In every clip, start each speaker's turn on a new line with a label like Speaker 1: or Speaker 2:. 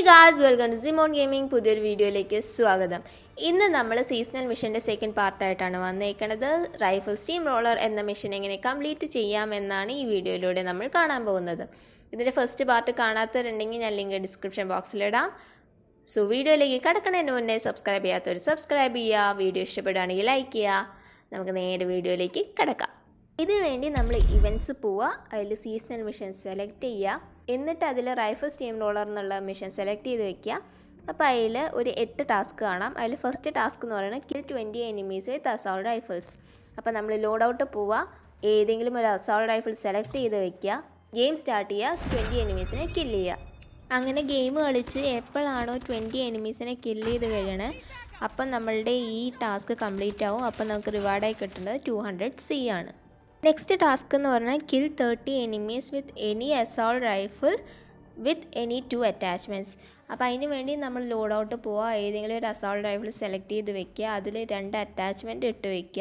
Speaker 1: guys welcome to Simon gaming പുതിയൊരു വീഡിയോയിലേക്ക് സ്വാഗതം ഇന്ന് നമ്മൾ സീസണൽ മിഷൻ്റെ സെക്കൻഡ് പാർട്ടായിട്ടാണ് വന്നേക്കുന്നത് റൈഫിൾ സ്റ്റീം റോളർ എന്ന മിഷൻ എങ്ങനെ കംപ്ലീറ്റ് ചെയ്യാമെന്നാണ് ഈ വീഡിയോയിലൂടെ നമ്മൾ കാണാൻ പോകുന്നത് ഇതിൻ്റെ ഫസ്റ്റ് പാർട്ട് കാണാത്തവരുണ്ടെങ്കിൽ ഞാൻ ലിങ്ക് ഡിസ്ക്രിപ്ഷൻ ബോക്സിലിടാം സോ വീഡിയോയിലേക്ക് കടക്കണതിന് മുന്നേ സബ്സ്ക്രൈബ് ചെയ്യാത്തവർ സബ്സ്ക്രൈബ് ചെയ്യുക വീഡിയോ ഇഷ്ടപ്പെടുകയാണെങ്കിൽ ലൈക്ക് ചെയ്യുക നമുക്ക് നേരെ വീഡിയോയിലേക്ക് കിടക്കാം ഇതിനു വേണ്ടി നമ്മൾ ഇവൻറ്റ്സ് പോവുക അതിൽ സീസണൽ മിഷൻ സെലക്ട് ചെയ്യുക എന്നിട്ട് അതിൽ റൈഫിൾ സ്റ്റീം റോളർ എന്നുള്ള മിഷൻ സെലക്ട് ചെയ്ത് വെക്കുക അപ്പോൾ അതിൽ ഒരു എട്ട് ടാസ്ക് കാണാം അതിൽ ഫസ്റ്റ് ടാസ്ക് എന്ന് പറയുന്നത് kill twenty enemies with assault rifles അപ്പോൾ നമ്മൾ ലോഡ് ഔട്ട് പോവുക ഏതെങ്കിലും ഒരു അസോൾ റൈഫിൾ സെലക്ട് ചെയ്ത് വെക്കുക ഗെയിം സ്റ്റാർട്ട് ചെയ്യുക ട്വൻറ്റി എനിമീസിനെ കില്ല് ചെയ്യുക അങ്ങനെ ഗെയിം കളിച്ച് എപ്പോഴാണോ ട്വൻറ്റി എനിമീസിനെ കില്ല് ചെയ്ത് കഴിയണേ അപ്പം നമ്മളുടെ ഈ ടാസ്ക് കംപ്ലീറ്റ് ആവും അപ്പം നമുക്ക് റിവാർഡായി കിട്ടുന്നത് ടു ഹൺഡ്രഡ് സി ആണ് നെക്സ്റ്റ് ടാസ്ക് എന്ന് പറഞ്ഞാൽ kill thirty enemies with any assault rifle with any two attachments അപ്പോൾ അതിന് വേണ്ടി നമ്മൾ ലോഡ് ഔട്ട് പോവുക ഏതെങ്കിലും ഒരു അസോൾ റൈഫിൾ സെലക്ട് ചെയ്ത് വെക്കുക അതിൽ രണ്ട് അറ്റാച്ച്മെൻറ്റ് ഇട്ട് വെക്കുക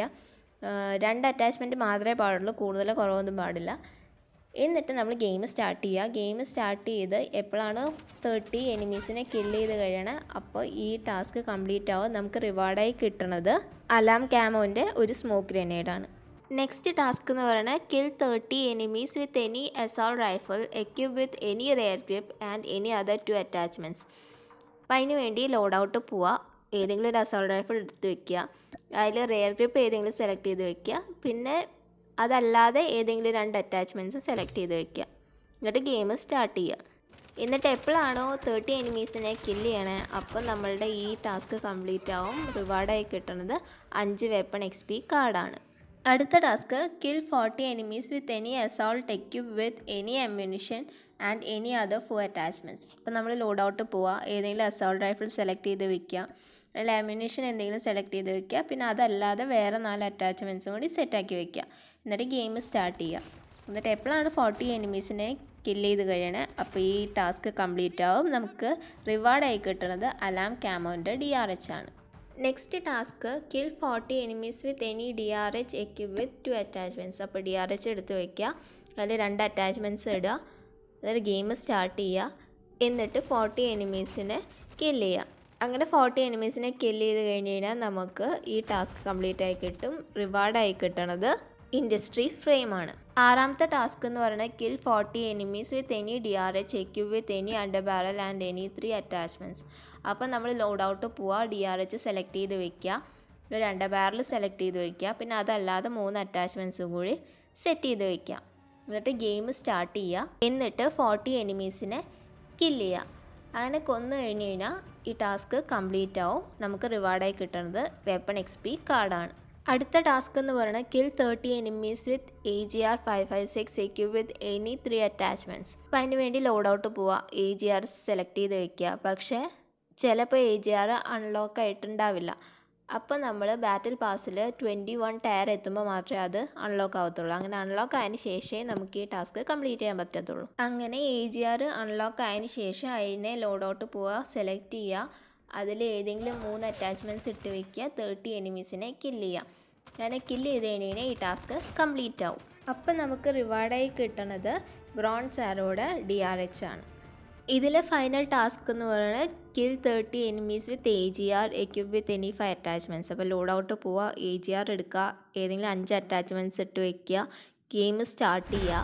Speaker 1: രണ്ട് അറ്റാച്ച്മെൻറ്റ് മാത്രമേ പാടുള്ളൂ കൂടുതൽ കുറവൊന്നും പാടില്ല എന്നിട്ട് നമ്മൾ ഗെയിം സ്റ്റാർട്ട് ചെയ്യുക ഗെയിം സ്റ്റാർട്ട് ചെയ്ത് എപ്പോഴാണ് തേർട്ടി എനിമീസിനെ കില്ല് ചെയ്ത് കഴിയണേ അപ്പോൾ ഈ ടാസ്ക് കംപ്ലീറ്റ് ആവും നമുക്ക് റിവാർഡായി കിട്ടുന്നത് അലാം ക്യാമോൻ്റെ ഒരു സ്മോക്ക് ഗ്രനേഡാണ് നെക്സ്റ്റ് ടാസ്ക് എന്ന് പറയുന്നത് kill thirty enemies with any assault rifle equipped with any rear grip and any other two attachments അപ്പം അതിന് വേണ്ടി ലോഡ് ഔട്ട് പോവുക ഏതെങ്കിലും ഒരു അസോൾ റൈഫിൾ എടുത്ത് വെക്കുക അതിൽ റെയർ ഗ്രിപ്പ് ഏതെങ്കിലും സെലക്ട് ചെയ്ത് വെക്കുക പിന്നെ അതല്ലാതെ ഏതെങ്കിലും രണ്ട് അറ്റാച്ച്മെൻറ്റ്സ് സെലക്ട് ചെയ്ത് വെക്കുക എന്നിട്ട് ഗെയിം സ്റ്റാർട്ട് ചെയ്യുക എന്നിട്ട് എപ്പോഴാണോ തേർട്ടി എനിമീസിനെ കില്ല് ചെയ്യണേ അപ്പോൾ നമ്മളുടെ ഈ ടാസ്ക് കംപ്ലീറ്റ് ആവും റിവാർഡായി കിട്ടുന്നത് അഞ്ച് വെപ്പൺ എക്സ് പി കാർഡാണ് അടുത്ത task kill forty enemies with any assault equipped with any ammunition and any other four attachments ഇപ്പോൾ നമ്മൾ ലോഡ് ഔട്ട് പോവുക ഏതെങ്കിലും അസോൾട്ട് റൈഫിൾ സെലക്ട് ചെയ്ത് വെക്കുക അല്ലെങ്കിൽ അമ്യൂണിഷൻ എന്തെങ്കിലും സെലക്ട് ചെയ്ത് വെക്കുക പിന്നെ അതല്ലാതെ വേറെ നാല് അറ്റാച്ച്മെൻറ്റ്സും കൂടി സെറ്റാക്കി വെക്കുക എന്നിട്ട് ഗെയിം സ്റ്റാർട്ട് ചെയ്യുക എന്നിട്ട് എപ്പോഴാണ് ഫോർട്ടി എനിമീസിനെ കില്ല് ചെയ്ത് കഴിയണേ അപ്പോൾ ഈ ടാസ്ക് കംപ്ലീറ്റ് ആവും നമുക്ക് റിവാർഡായി കിട്ടുന്നത് അലാം ക്യാമോൻ്റെ ഡി ആർ എച്ച് ആണ് next task kill forty enemies with any D R H equipped with two attachments അപ്പോൾ ഡി ആർ എച്ച് എടുത്ത് വയ്ക്കുക അതിൽ രണ്ട് അറ്റാച്ച്മെൻറ്റ്സ് ഇടുക അതായത് ഗെയിം സ്റ്റാർട്ട് ചെയ്യുക എന്നിട്ട് ഫോർട്ടി എനിമീസിനെ കില്ല് ചെയ്യുക അങ്ങനെ ഫോർട്ടി എനിമീസിനെ കില്ല് ചെയ്ത് കഴിഞ്ഞ് കഴിഞ്ഞാൽ നമുക്ക് ഈ ടാസ്ക് കംപ്ലീറ്റ് ആയി കിട്ടും റിവാർഡായി കിട്ടണത് ഇൻഡസ്ട്രി ഫ്രെയിമാണ് ആറാമത്തെ ടാസ്ക് എന്ന് പറയുന്നത് kill forty enemies with any D R H equipped with any under barrel and any three attachments അപ്പോൾ നമ്മൾ ലോഡ് ഔട്ട് പോവുക ഡി ആർ എച്ച് സെലക്ട് ചെയ്ത് വെക്കുക ഒരു അണ്ടർ ബാരൽ സെലക്ട് ചെയ്ത് വെക്കുക പിന്നെ അതല്ലാതെ മൂന്ന് അറ്റാച്ച്മെൻറ്റ്സും കൂടി സെറ്റ് ചെയ്ത് വെക്കുക എന്നിട്ട് ഗെയിം സ്റ്റാർട്ട് ചെയ്യുക എന്നിട്ട് ഫോർട്ടി എനിമീസിനെ കില്ല് ചെയ്യുക അങ്ങനെ കൊന്നു കഴിഞ്ഞ് കഴിഞ്ഞാൽ ഈ ടാസ്ക് കംപ്ലീറ്റ് ആവും നമുക്ക് റിവാർഡായി കിട്ടുന്നത് വെപ്പൺ എക്സ് പി കാർഡാണ് അടുത്ത ടാസ്ക് എന്ന് പറയുന്നത് kill thirty enemies with A G R five five six എക്യൂ വിത്ത് എനി ത്രീ അറ്റാച്ച്മെൻറ്റ്സ് അപ്പോൾ അതിന് വേണ്ടി ലോഡ് ഔട്ട് പോവുക എ ജി ആർ സെലക്ട് ചെയ്ത് വെക്കുക പക്ഷേ ചിലപ്പോൾ എ ജി ആർ അൺലോക്ക് ആയിട്ടുണ്ടാവില്ല അപ്പോൾ നമ്മൾ ബാറ്റിൽ പാസ്സിൽ ട്വൻറ്റി വൺ ടയർ എത്തുമ്പോൾ മാത്രമേ അത് അൺലോക്ക് ആവത്തുള്ളൂ അങ്ങനെ അൺലോക്ക് ആയതിന് ശേഷമേ നമുക്ക് ഈ ടാസ്ക് കംപ്ലീറ്റ് ചെയ്യാൻ പറ്റത്തുള്ളൂ അങ്ങനെ എ ജി ആർ അൺലോക്ക് ആയതിന് ശേഷം അതിനെ ലോഡ് ഔട്ട് പോവുക സെലക്ട് ചെയ്യുക അതിൽ ഏതെങ്കിലും മൂന്ന് അറ്റാച്ച്മെൻറ്റ്സ് ഇട്ട് വെക്കുക തേർട്ടി എനിമീസിനെ കില്ല് ചെയ്യുക അങ്ങനെ കില്ല് ചെയ്ത് കഴിഞ്ഞാൽ ഈ ടാസ്ക് കംപ്ലീറ്റ് ആവും അപ്പം നമുക്ക് റിവാർഡായി കിട്ടുന്നത് ബ്രോൺസ് ആരോടെ ഡി ആർ എച്ച് ആണ് ഇതിലെ ഫൈനൽ ടാസ്ക് എന്ന് പറയുന്നത് kill thirty enemies with A G R equipped with any five attachments അപ്പോൾ ലോഡ് ഔട്ട് പോവുക എ ജി ആർ എടുക്കുക ഏതെങ്കിലും അഞ്ച് അറ്റാച്ച്മെൻറ്റ്സ് ഇട്ട് വെക്കുക ഗെയിം സ്റ്റാർട്ട് ചെയ്യുക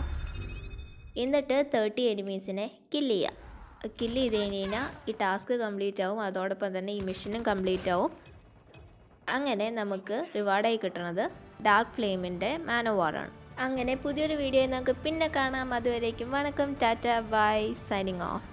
Speaker 1: എന്നിട്ട് തേർട്ടി എനിമീസിനെ കില്ല് ചെയ്യുക കില്ല് ചെയ്ത് കഴിഞ്ഞ് കഴിഞ്ഞാൽ ഈ ടാസ്ക് കംപ്ലീറ്റ് ആവും അതോടൊപ്പം തന്നെ ഈ മിഷനും കംപ്ലീറ്റ് ആവും അങ്ങനെ നമുക്ക് റിവാർഡായി കിട്ടുന്നത് ഡാർക്ക് ഫ്ലെയിമിൻ്റെ മാനോവാറാണ് അങ്ങനെ പുതിയൊരു വീഡിയോ നമുക്ക് പിന്നെ കാണാം അതുവരേക്കും വണക്കം ടാറ്റ ബൈ സൈനിങ് ഓഫ്